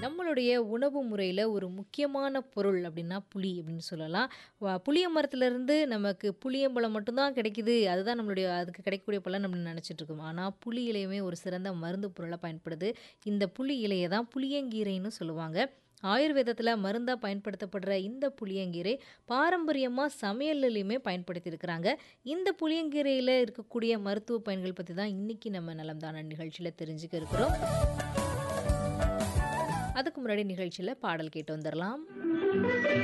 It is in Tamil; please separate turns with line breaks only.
நம்மளுடைய உணவு முறையில் ஒரு முக்கியமான பொருள் அப்படின்னா புளி அப்படின்னு சொல்லலாம் வ- புளிய மரத்துலேருந்து நமக்கு புளியம்பழம் மட்டும்தான் கிடைக்குது அதுதான் நம்மளுடைய அதுக்கு கிடைக்கக்கூடிய பலன் நம்ம நினச்சிட்டு இருக்கோம் ஆனால் புளி இலையுமே ஒரு சிறந்த மருந்து பொருளாக பயன்படுது இந்த புளி இலையை தான் புளியங்கீரைன்னு சொல்லுவாங்க ஆயுர்வேதத்தில் மருந்தாக பயன்படுத்தப்படுற இந்த புளியங்கீரை பாரம்பரியமாக சமையல்லையுமே பயன்படுத்தியிருக்கிறாங்க இந்த புளியங்கீரையில் இருக்கக்கூடிய மருத்துவ பயன்கள் பற்றி தான் இன்றைக்கி நம்ம நலம்தான நிகழ்ச்சியில் தெரிஞ்சுக்க இருக்கிறோம் அதுக்கு முன்னாடி நிகழ்ச்சியில் பாடல் கேட்டு வந்துடலாம்